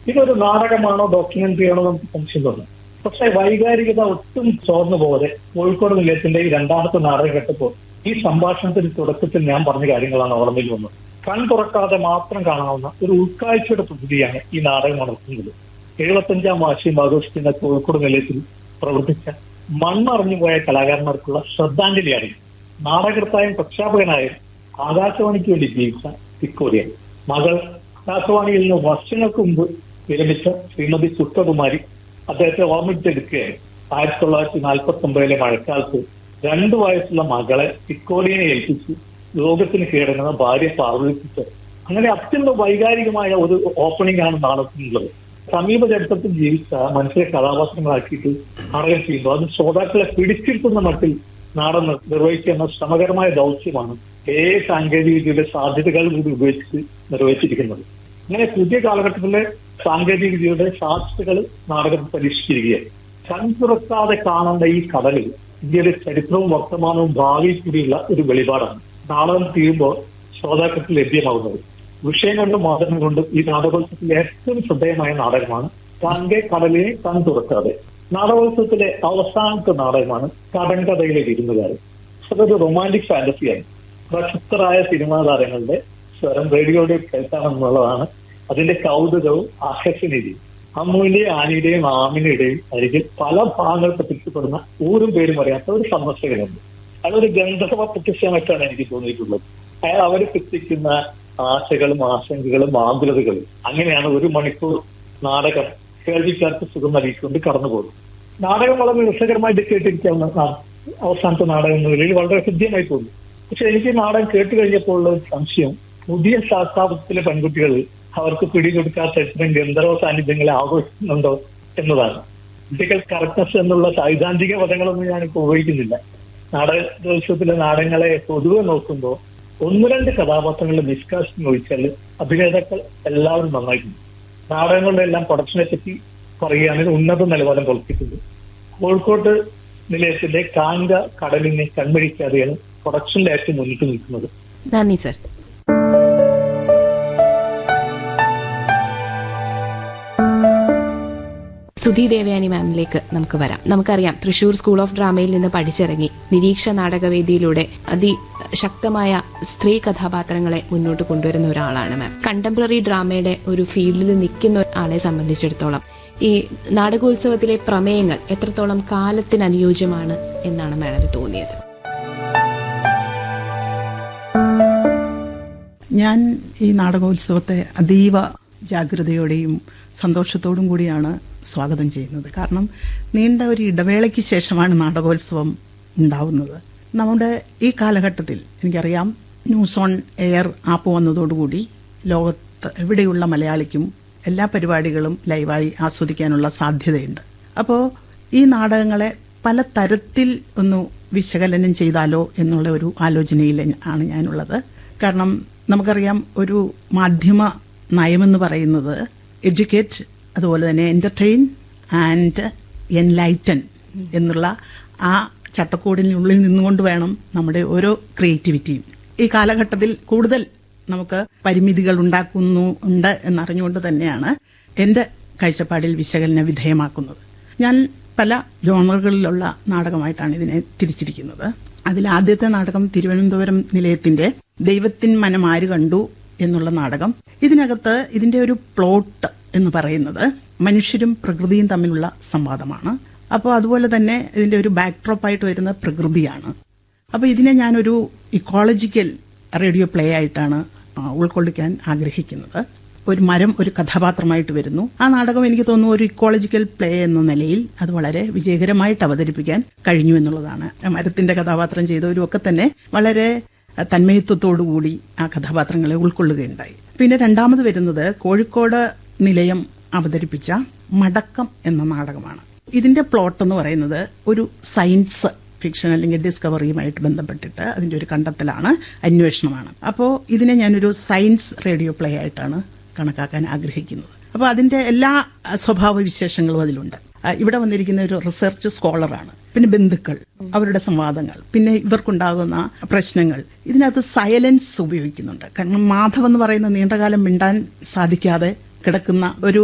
ഇതൊരു നാടകമാണോ ഡോക്യുമെന്ററി ആണോ നമുക്ക് സംശയം തോന്നും പക്ഷെ വൈകാരികത ഒട്ടും ചോർന്നു പോകാതെ കോഴിക്കോട് നിലയത്തിന്റെ ഈ രണ്ടാമത്തെ നാടകം കേട്ടപ്പോൾ ഈ സംഭാഷണത്തിന്റെ തുടക്കത്തിൽ ഞാൻ പറഞ്ഞ കാര്യങ്ങളാണ് ഓർമ്മയിൽ വന്നത് കൺ തുറക്കാതെ മാത്രം കാണാവുന്ന ഒരു ഉൾക്കാഴ്ചയുടെ പ്രകൃതിയാണ് ഈ നാടകം നടത്തുന്നത് എഴുപത്തഞ്ചാം വാർഷികം ആഘോഷിക്കുന്ന കോഴിക്കോട് നിലയത്തിൽ പ്രവർത്തിച്ച മണ്ണറിഞ്ഞു പോയ കലാകാരന്മാർക്കുള്ള ശ്രദ്ധാഞ്ജലിയാണ് ഇത്. നാടകർത്തായും പ്രഖ്യാപകനായും ആകാശവാണിക്ക് വേണ്ടി ജീവിച്ച തിക്കോടിയൻ മകൾ ആകാശവാണിയിൽ നിന്ന് വർഷങ്ങൾക്ക് മുമ്പ് വിരമിച്ച ശ്രീമതി സുഷ്ടകുമാരി അദ്ദേഹത്തെ ഓർമ്മിച്ചെടുക്കുകയായി ആയിരത്തി തൊള്ളായിരത്തി നാൽപ്പത്തി ഒമ്പതിലെ മഴക്കാലത്ത് രണ്ടു വയസ്സുള്ള മകളെ തിക്കോടിയനെ ഏൽപ്പിച്ച് ലോകത്തിന് കീഴടങ്ങുന്ന ഭാര്യ പാർവതിപ്പിച്ച് അങ്ങനെ അത്യന്തം വൈകാരികമായ ഒരു ഓപ്പണിംഗ് ആണ് നാടകത്തിനുള്ളത് സമീപ ചരിത്രത്തിൽ ജീവിച്ച മനുഷ്യരെ കഥാപാത്രങ്ങളാക്കിയിട്ട് നാടകം ചെയ്യുമ്പോൾ അത് ശ്രോതാക്കളെ പിടിച്ചിരുത്തുന്ന മട്ടിൽ നാടകം നിർവഹിക്കുന്ന ശ്രമകരമായ ദൗത്യമാണ് ഏ സാങ്കേതിക വിദ്യയുടെ സാധ്യതകൾ കൂടി ഉപയോഗിച്ച് നിർവഹിച്ചിരിക്കുന്നത് ഇങ്ങനെ പുതിയ കാലഘട്ടത്തിലെ സാങ്കേതിക വിദ്യയുടെ സാധ്യതകൾ നാടകത്തിൽ പരീക്ഷിച്ചിരിക്കുകയാണ് കൺ തുറക്കാതെ കാണേണ്ട ഈ കടലിൽ ഇന്ത്യയുടെ ചരിത്രവും വർത്തമാനവും ഭാവിയിൽ കൂടിയുള്ള ഒരു വെളിപാടാണ് നാടകം തീരുമ്പോൾ ശ്രോതാക്കൾക്ക് ലഭ്യമാകുന്നത് വിഷയം കൊണ്ടും മാതൃകം കൊണ്ടും ഈ നാടകോത്സവത്തിലെ ഏറ്റവും ശ്രദ്ധേയമായ നാടകമാണ് കാങ്കെ കടലിനെ കൺ തുറക്കാതെ നാടകോത്സവത്തിലെ അവസാനത്തെ നാടകമാണ് കടങ്കഥയിലെ വിരുന്നുകാരൻ അതൊരു റൊമാൻറ്റിക് ഫാന്റസിയാണ് പ്രശസ്തരായ സിനിമാ താരങ്ങളുടെ സ്വരം റേഡിയോയുടെ കേൾക്കാമെന്നുള്ളതാണ് അതിന്റെ കൗതുകവും ആകർഷണീയതയും അമ്മുവിന്റെയും ആനിയുടെയും ആമിനയുടെയും അരികിൽ പല ഭാഗങ്ങൾ പ്രത്യക്ഷപ്പെടുന്ന ഊരും പേരും അറിയാത്ത ഒരു സന്ദർശകനുണ്ട് അതൊരു ഗന്ധർവ പ്രത്യക്ഷമായിട്ടാണ് എനിക്ക് തോന്നിയിട്ടുള്ളത് അയാൾ അവർ സൃഷ്ടിക്കുന്ന ആശകളും ആശങ്കകളും ആകുലതകളും അങ്ങനെയാണ് ഒരു മണിക്കൂർ നാടകം കേൾവിക്കാർക്ക് സുഖം നൽകിക്കൊണ്ട് കടന്നുപോകും നാടകം വളരെ രസകരമായിട്ട് കേട്ടിരിക്കാവുന്ന നാ- അവസാനത്തെ നാടകം എന്ന നിലയിൽ വളരെ ഹൃദ്യമായി തോന്നി പക്ഷെ എനിക്ക് ഈ നാടകം കേട്ട് കഴിഞ്ഞപ്പോൾ ഉള്ള ഒരു സംശയം പുതിയ ശാസ്ത്രാപത്തിലെ പെൺകുട്ടികൾ അവർക്ക് പിടികൊടുക്കാത്ത ഇത്തരം ഗന്ധർവ സാന്നിധ്യങ്ങളെ ആഘോഷിക്കുന്നുണ്ടോ എന്നതാണ് പൊളിറ്റിക്കൽ കറക്റ്റ്നസ് എന്നുള്ള സൈദ്ധാന്തിക പദങ്ങളൊന്നും ഞാനിപ്പോൾ ഉപയോഗിക്കുന്നില്ല നാടകോത്സവത്തിലെ നാടകങ്ങളെ പൊതുവെ നോക്കുമ്പോൾ ഒന്ന് രണ്ട് കഥാപാത്രങ്ങളുടെ നിഷ്കാശം ഒഴിച്ചാൽ അഭിനേതാക്കൾ എല്ലാവരും നന്നായിട്ടുണ്ട് നാടകങ്ങളുടെ എല്ലാം പ്രൊഡക്ഷനെ പറ്റി പറയുകയാണെങ്കിൽ ഉന്നത നിലവാരം പുലർത്തിയിട്ടുണ്ട് കോഴിക്കോട്ട് നിലയത്തിന്റെ കാങ്ക കടലിനെ കൺമഴിക്കാതെയാണ് പ്രൊഡക്ഷനിൽ ഏറ്റവും മുന്നിട്ട് നിൽക്കുന്നത് നന്ദി സർ സുധി ദേവയാനി മാമിലേക്ക് നമുക്ക് വരാം നമുക്കറിയാം തൃശൂർ സ്കൂൾ ഓഫ് ഡ്രാമയിൽ നിന്ന് പഠിച്ചിറങ്ങി നിരീക്ഷ നാടകവേദിയിലൂടെ അതിശക്തമായ സ്ത്രീ കഥാപാത്രങ്ങളെ മുന്നോട്ട് കൊണ്ടുവരുന്ന ഒരാളാണ് മാം കണ്ടംപററി ഡ്രാമയുടെ ഒരു ഫീൽഡിൽ നിൽക്കുന്ന ആളെ സംബന്ധിച്ചിടത്തോളം ഈ നാടകോത്സവത്തിലെ പ്രമേയങ്ങൾ എത്രത്തോളം കാലത്തിന് അനുയോജ്യമാണ് എന്നാണ് മാഡത്തിന് തോന്നിയത് ഞാൻ ഈ നാടകോത്സവത്തെ അതീവ ജാഗ്രതയോടെയും സന്തോഷത്തോടും കൂടിയാണ് സ്വാഗതം ചെയ്യുന്നത് കാരണം നീണ്ട ഒരു ഇടവേളയ്ക്ക് ശേഷമാണ് നാടകോത്സവം ഉണ്ടാവുന്നത് നമ്മുടെ ഈ കാലഘട്ടത്തിൽ എനിക്കറിയാം ന്യൂസ് ഓൺ എയർ ആപ്പ് വന്നതോടുകൂടി ലോകത്ത് എവിടെയുള്ള മലയാളിക്കും എല്ലാ പരിപാടികളും ലൈവായി ആസ്വദിക്കാനുള്ള സാധ്യതയുണ്ട് അപ്പോൾ ഈ നാടകങ്ങളെ പല തരത്തിൽ ഒന്ന് വിശകലനം ചെയ്താലോ എന്നുള്ള ഒരു ആലോചനയിൽ ആണ് ഞാനുള്ളത് കാരണം നമുക്കറിയാം ഒരു മാധ്യമ നയമെന്ന് പറയുന്നത് എഡ്യൂക്കേറ്റ് അതുപോലെ തന്നെ എൻ്റർടൈൻ ആൻഡ് എൻലൈറ്റൻ എന്നുള്ള ആ ചട്ടക്കൂടിനുള്ളിൽ നിന്നുകൊണ്ട് വേണം നമ്മുടെ ഓരോ ക്രിയേറ്റിവിറ്റിയും ഈ കാലഘട്ടത്തിൽ കൂടുതൽ നമുക്ക് പരിമിതികൾ ഉണ്ടാക്കുന്നു ഉണ്ട് എന്നറിഞ്ഞുകൊണ്ട് തന്നെയാണ് എൻ്റെ കാഴ്ചപ്പാടിൽ വിശകലന വിധേയമാക്കുന്നത് ഞാൻ പല ജോണറുകളിലുള്ള നാടകമായിട്ടാണ് ഇതിനെ തിരിച്ചിരിക്കുന്നത് അതിൽ ആദ്യത്തെ നാടകം തിരുവനന്തപുരം നിലയത്തിന്റെ ദൈവത്തിൻ മനം ആര് കണ്ടു എന്നുള്ള നാടകം ഇതിനകത്ത് ഇതിന്റെ ഒരു പ്ലോട്ട് എന്ന് പറയുന്നത് മനുഷ്യരും പ്രകൃതിയും തമ്മിലുള്ള സംവാദമാണ് അപ്പോൾ അതുപോലെ തന്നെ ഇതിന്റെ ഒരു ബാക്ക്ഡ്രോപ്പായിട്ട് വരുന്ന പ്രകൃതിയാണ് അപ്പോൾ ഇതിനെ ഞാനൊരു ഇക്കോളജിക്കൽ റേഡിയോ പ്ലേ ആയിട്ടാണ് ആ, ഉൾക്കൊള്ളിക്കാൻ ആഗ്രഹിക്കുന്നത് ഒരു മരം ഒരു കഥാപാത്രമായിട്ട് വരുന്നു ആ നാടകം എനിക്ക് തോന്നുന്നു ഒരു ഇക്കോളജിക്കൽ പ്ലേ എന്ന നിലയിൽ അത് വളരെ വിജയകരമായിട്ട് അവതരിപ്പിക്കാൻ കഴിഞ്ഞു എന്നുള്ളതാണ് മരത്തിന്റെ കഥാപാത്രം ചെയ്തവരും ഒക്കെ തന്നെ വളരെ തന്മയത്വത്തോടുകൂടി ആ കഥാപാത്രങ്ങളെ ഉൾക്കൊള്ളുകയുണ്ടായി പിന്നെ രണ്ടാമത് വരുന്നത് കോഴിക്കോട് നിലയം അവതരിപ്പിച്ച മടക്കം എന്ന നാടകമാണ് ഇതിന്റെ പ്ലോട്ട് എന്ന് പറയുന്നത് ഒരു സയൻസ് ഫിക്ഷൻ അല്ലെങ്കിൽ ഡിസ്കവറിയുമായിട്ട് ബന്ധപ്പെട്ടിട്ട് അതിന്റെ ഒരു കണ്ടെത്തലാണ് അന്വേഷണമാണ് അപ്പോൾ ഇതിനെ ഞാനൊരു സയൻസ് റേഡിയോ പ്ലേ ആയിട്ടാണ് കണക്കാക്കാൻ ആഗ്രഹിക്കുന്നത് അപ്പോൾ അതിന്റെ എല്ലാ അഹ്, സ്വഭാവ വിശേഷങ്ങളും അതിലുണ്ട് ആ, ഇവിടെ വന്നിരിക്കുന്ന ഒരു റിസർച്ച് സ്കോളറാണ് പിന്നെ ബന്ധുക്കൾ അവരുടെ സംവാദങ്ങൾ പിന്നെ ഇവർക്കുണ്ടാകുന്ന പ്രശ്നങ്ങൾ ഇതിനകത്ത് സൈലൻസ് ഉപയോഗിക്കുന്നുണ്ട് കാരണം മാധവ് എന്ന് പറയുന്ന നീണ്ടകാലം മിണ്ടാൻ സാധിക്കാതെ കിടക്കുന്ന ഒരു